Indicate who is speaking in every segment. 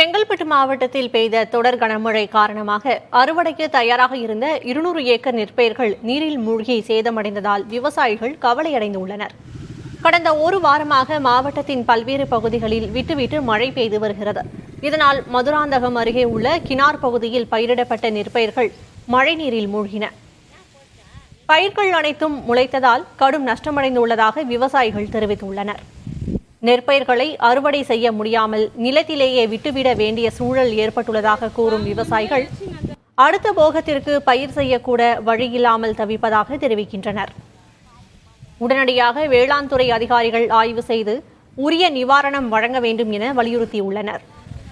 Speaker 1: செங்கல்பட்டு மாவட்டத்தில் பெய்த தொடர் கனமழை காரணமாக அறுவடைக்கு தயாராக இருந்த இருநூறு ஏக்கர் நெற்பயிர்கள் நீரில் மூழ்கி சேதமடைந்ததால் விவசாயிகள் கவலையடைந்துள்ளனர் கடந்த ஒரு வாரமாக மாவட்டத்தின் பல்வேறு பகுதிகளில் விட்டுவிட்டு மழை பெய்து வருகிறது இதனால் மதுராந்தகம் அருகே உள்ள கினார் பகுதியில் பயிரிடப்பட்ட நெற்பயிர்கள் மழைநீரில் மூழ்கின பயிர்கள் அனைத்தும் முளைத்ததால் கடும் நஷ்டமடைந்துள்ளதாக விவசாயிகள் தெரிவித்துள்ளனர் நெற்பயிர்களை அறுவடை செய்ய முடியாமல் நிலத்திலேயே விட்டுவிட வேண்டிய சூழல் ஏற்பட்டுள்ளதாக கூறும் விவசாயிகள் அடுத்த போகத்திற்கு பயிர் செய்யக்கூட வழியில்லாமல் தவிப்பதாக தெரிவிக்கின்றனர் உடனடியாக வேளாண் துறை அதிகாரிகள் ஆய்வு செய்து உரிய நிவாரணம் வழங்க வேண்டும் என வலியுறுத்தியுள்ளனர்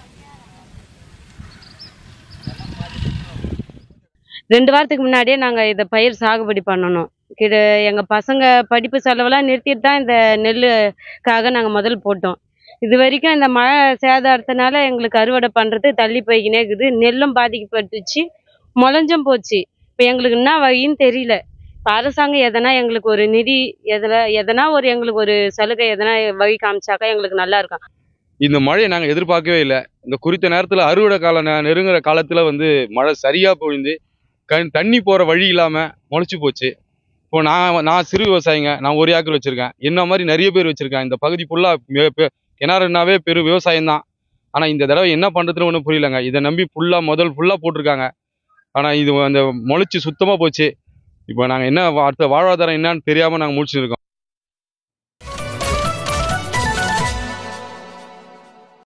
Speaker 2: ரெண்டு வாரத்துக்கு முன்னாடியே நாங்கள் இதை பயிர் சாகுபடி பண்ணணும் இது எங்கள் பசங்க படிப்பு செலவெல்லாம் நிறுத்திட்டு தான் இந்த நெல்லுக்காக நாங்கள் முதல் போட்டோம் இது வரைக்கும் இந்த மழை சேதாரத்தினால எங்களுக்கு அறுவடை பண்ணுறது தள்ளி போய்க்கினே இருக்குது நெல்லும் பாதிக்கப்பட்டுச்சு முளைஞ்சும் போச்சு இப்போ எங்களுக்கு என்ன வழின்னு தெரியல இப்போ அரசாங்கம் எதனா எங்களுக்கு ஒரு நிதி எதில் எதனா ஒரு எங்களுக்கு ஒரு சலுகை எதனா வழி காமிச்சாக்கா எங்களுக்கு நல்லா இருக்கும்
Speaker 3: இந்த மழையை நாங்கள் எதிர்பார்க்கவே இல்லை இந்த குறித்த நேரத்தில் அறுவடை கால நெ- நெருங்குற காலத்தில் வந்து மழை சரியாக பொழிந்து கண் தண்ணி போகிற வழி இல்லாமல் முளைச்சி போச்சு இப்போ நான் நான் சிறு விவசாயிங்க நான் ஒரு ஏக்கர் வச்சுருக்கேன் என்ன மாதிரி நிறைய பேர் வச்சுருக்கேன் இந்த பகுதி ஃபுல்லாக கிணறுனாவே பெரும் விவசாயம் தான் ஆனால் இந்த தடவை என்ன பண்ணுறதுன்னு ஒன்றும் புரியலங்க இதை நம்பி ஃபுல்லாக முதல் ஃபுல்லாக போட்டிருக்காங்க ஆனால் இது அந்த முளைச்சி சுத்தமாக போச்சு இப்போ நாங்கள் என்ன அடுத்த வாழ்வாதாரம் என்னன்னு தெரியாமல் நாங்கள் முடிச்சுருக்கோம்